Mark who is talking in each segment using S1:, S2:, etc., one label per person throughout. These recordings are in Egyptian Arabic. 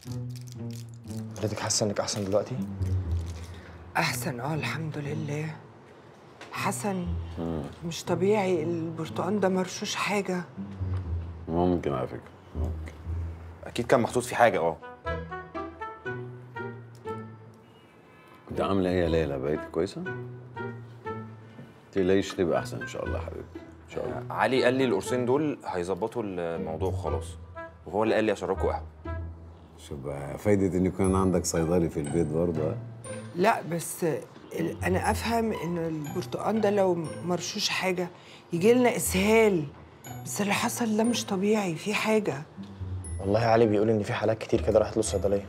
S1: حضرتك حاسه انك احسن دلوقتي
S2: احسن اه الحمد لله حسن مش طبيعي البرتقال ده مرشوش حاجه
S3: ممكن على فكره ممكن
S1: اكيد كان محطوط فيه حاجه اه
S3: كنت عامله ايه يا ليلى بقيت كويسه؟ تقلقيش تبقى احسن ان شاء الله حبيبتي ان شاء الله
S1: علي قال لي القرصين دول هيظبطوا الموضوع خلاص وهو اللي قال لي اشربكوا قهوه
S3: شوف بقى فايده ان يكون عندك صيدلي في البيت برضه ها؟
S2: لا بس ال- انا افهم ان البرتقال ده لو مرشوش حاجه يجي لنا اسهال بس اللي حصل ده مش طبيعي في حاجه
S4: والله علي بيقول ان في حالات كتير كده راحت له الصيدليه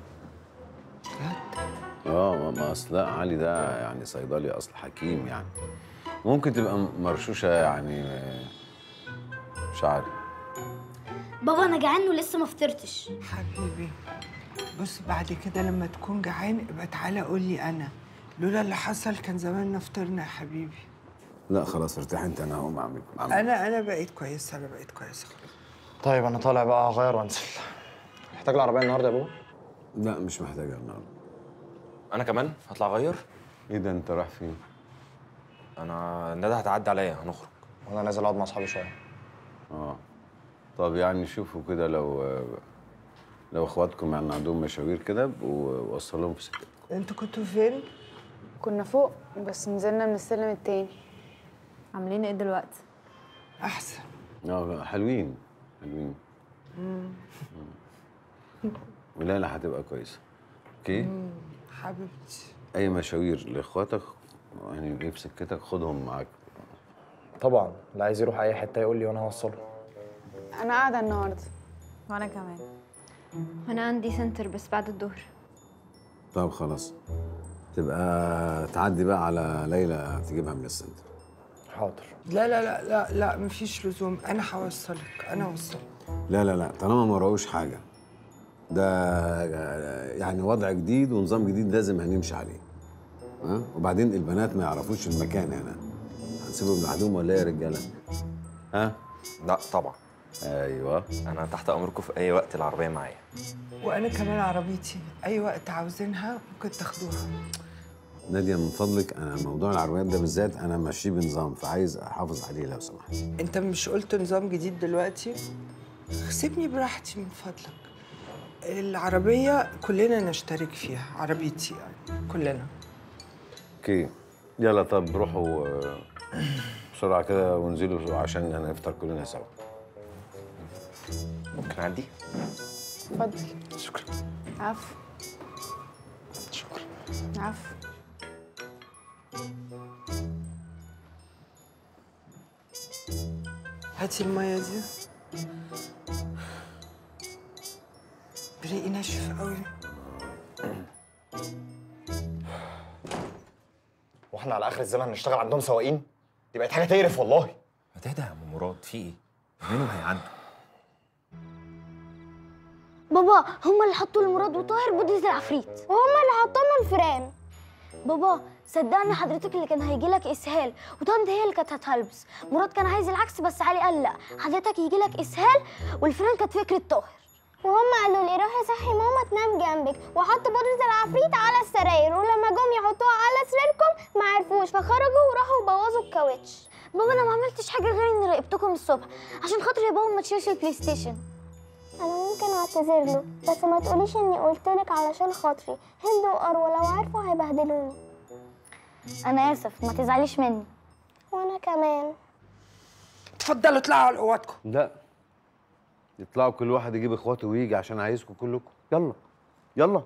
S3: اه ما- ما اصل لا علي ده يعني صيدلي اصل حكيم يعني ممكن تبقى مرشوشه يعني آه، مش عارف
S5: بابا انا جعان ولسه ما فطرتش
S2: حبيبي بص بعد كده لما تكون جعان ابقى تعالى قول لي انا لولا اللي حصل كان زماننا فطرنا يا حبيبي
S3: لا خلاص ارتاح انت انا هقوم اعمل أعمل-
S2: انا انا بقيت كويسه انا بقيت كويسه خلاص
S4: طيب انا طالع بقى اغير وانزل محتاج العربيه النهارده يا بابا
S3: لا مش محتاجه النهارده
S1: انا كمان هطلع اغير
S3: ايه ده انت رايح فين؟
S1: انا ندى هتعدي عليا هنخرج
S4: وانا نازل اقعد مع اصحابي شويه
S3: اه طب يعني شوفوا كده لو لو اخواتكم يعني عندهم مشاوير كده بقوا وصلوهم في سكتكم
S2: انتوا كنتوا فين
S6: كنا فوق بس نزلنا من السلم التاني
S7: عاملين ايه دلوقتي؟
S2: احسن
S3: اه حلوين حلوين وليلى هتبقى كويسه اوكي
S2: حبيبتي
S3: اي مشاوير لاخواتك يعني ايه في سكتك خدهم معاك
S4: طبعا اللي عايز يروح اي حته يقول لي وانا هوصله
S6: انا قاعده النهارده
S7: وانا كمان
S5: وانا عندي سنتر بس بعد الظهر
S3: طب خلاص تبقى تعدي بقى على ليلى تجيبها من السنتر
S4: حاضر
S2: لا لا لا لا لا مفيش لزوم انا هوصلك انا هوصلك
S3: لا لا لا طالما ما راهوش حاجه ده يعني وضع جديد ونظام جديد لازم هنمشي عليه ها وبعدين البنات ما يعرفوش المكان هنا هنسيبهم لوحدهم ولا ايه يا رجاله ها
S1: لا طبعا
S3: ايوه
S1: انا تحت امركم في اي وقت العربيه معايا
S2: وانا كمان عربيتي اي وقت عاوزينها ممكن تاخدوها
S3: ناديه من فضلك انا موضوع العربيات ده بالذات انا ماشيه بنظام فعايز احافظ عليه لو سمحت
S2: انت مش قلت نظام جديد دلوقتي سيبني براحتي من فضلك العربية كلنا نشترك فيها عربيتي يعني كلنا
S3: اوكي يلا طب روحوا آه، بسرعه كده وانزلوا عشان هنفطر كلنا سوا
S1: ممكن اعدي
S6: اتفضل
S1: شكرا
S6: عفو
S1: شكرا
S6: عفو
S2: هاتي المية دي بريقي ناشف قوي
S4: واحنا على اخر الزمن نشتغل عندهم سواقين دي بقت حاجه تقرف والله
S1: ما تهدى يا عم مراد في ايه؟ منهم هيعدوا
S5: بابا هما اللي حطوا لمراد وطاهر بودرة العفريت وهما اللي حطوا لنا الفيران بابا صدقني حضرتك اللي كان هيجي لك اسهال وطنط هي اللي كانت هتهلبس مراد كان عايز العكس بس علي قال لا حضرتك يجي لك اسهال والفيران كانت فكره طاهر
S8: وهم قالوا لي روحي صحي ماما تنام جنبك وحطوا بودرة العفريت على السراير ولما جم يحطوها على سريركم ما عرفوش فخرجوا وراحوا بوظوا الكاوتش
S5: بابا انا ما عملتش حاجه غير اني راقبتكم الصبح عشان خاطر يا بابا ما تشيلش البلاي ستيشن
S8: انا ممكن اعتذر له بس ما تقوليش اني قلت لك علشان خاطري هند واروى لو عرفوا هيبهدلوني
S5: انا اسف ما تزعليش مني
S8: وانا كمان
S2: اتفضلوا اطلعوا على اوضتكم
S3: لا يطلعوا كل واحد يجيب اخواته ويجي عشان عايزكم كلكم يلا يلا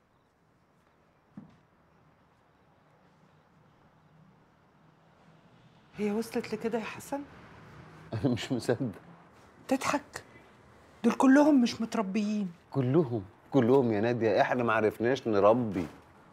S2: هي وصلت لكده يا حسن
S3: انا مش مصدق
S2: تضحك دول كلهم مش متربيين
S3: كلهم كلهم يا ناديه احنا ما عرفناش نربي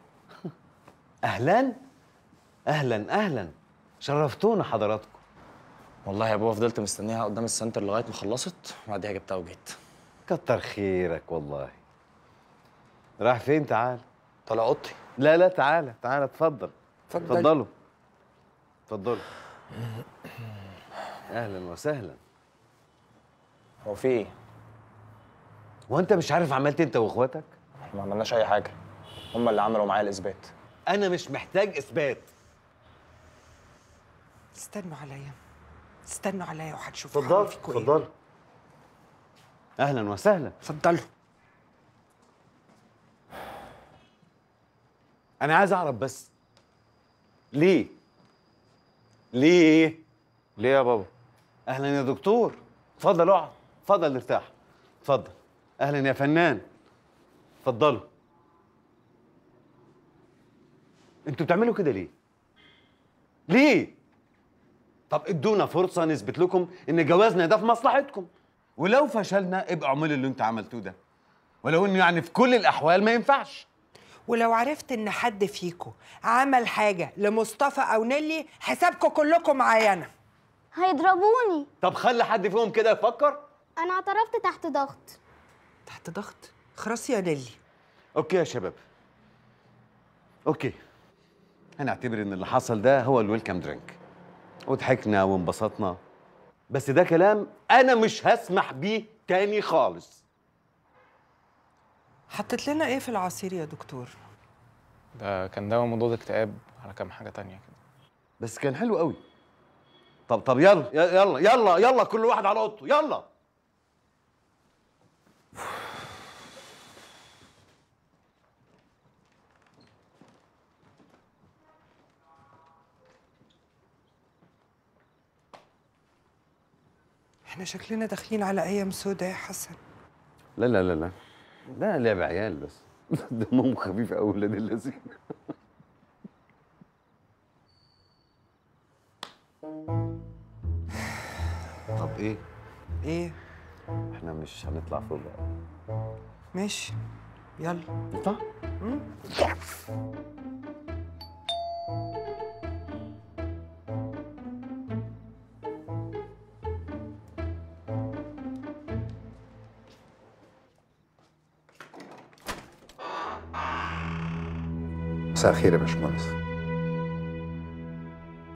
S3: اهلا اهلا اهلا شرفتونا حضراتكم
S4: والله يا بابا فضلت مستنيها قدام السنتر لغايه ما خلصت وبعديها جبتها وجيت
S3: كتر خيرك والله راح فين تعال
S4: طالع اوضتي
S3: لا لا تعالى تعالى اتفضل
S2: اتفضل.
S3: اتفضلوا اتفضلوا اهلا وسهلا
S4: هو في ايه؟
S3: هو انت مش عارف عملت انت واخواتك
S4: ما عملناش اي حاجه هم اللي عملوا معايا الاثبات
S3: انا مش محتاج اثبات
S2: استنوا عليا استنوا عليا وهتشوفوا هعمل
S3: اتفضل
S2: فيكوا إيه.
S3: اتفضل اهلا وسهلا
S2: اتفضلوا
S3: انا عايز اعرف بس ليه ليه
S1: ليه يا بابا
S3: اهلا يا دكتور اتفضل اقعد اتفضل ارتاح اتفضل اهلا يا فنان اتفضلوا انتوا بتعملوا كده ليه ليه طب ادونا فرصه نثبت لكم ان جوازنا ده في مصلحتكم ولو فشلنا ابقوا اعملوا اللي انتوا عملتوه ده ولو انه يعني في كل الاحوال ما ينفعش
S2: ولو عرفت ان حد فيكم عمل حاجه لمصطفى او نيلي حسابكم كلكم معايا انا
S5: هيضربوني
S3: طب خلي حد فيهم كده يفكر
S8: انا اعترفت تحت ضغط
S2: تحت ضغط خلاص يا نيلي
S3: اوكي يا شباب اوكي هنعتبر ان اللي حصل ده هو الويلكم درينك وضحكنا وانبسطنا بس ده كلام انا مش هسمح بيه تاني خالص
S2: حطيت لنا ايه في العصير يا دكتور
S4: ده كان دواء مضاد اكتئاب على كام حاجه تانية كده
S3: بس كان حلو قوي طب طب يلا يلا يلا يلا كل واحد على اوضته يلا
S2: احنا شكلنا داخلين على ايام سودة يا حسن
S3: لا لا لا لا ده لعب عيال بس دمهم خفيف قوي ولاد اللذين طب ايه
S2: ايه
S3: احنا مش هنطلع فوق بقى
S2: ماشي يلا
S3: نطلع
S9: مساء الخير يا باشمهندس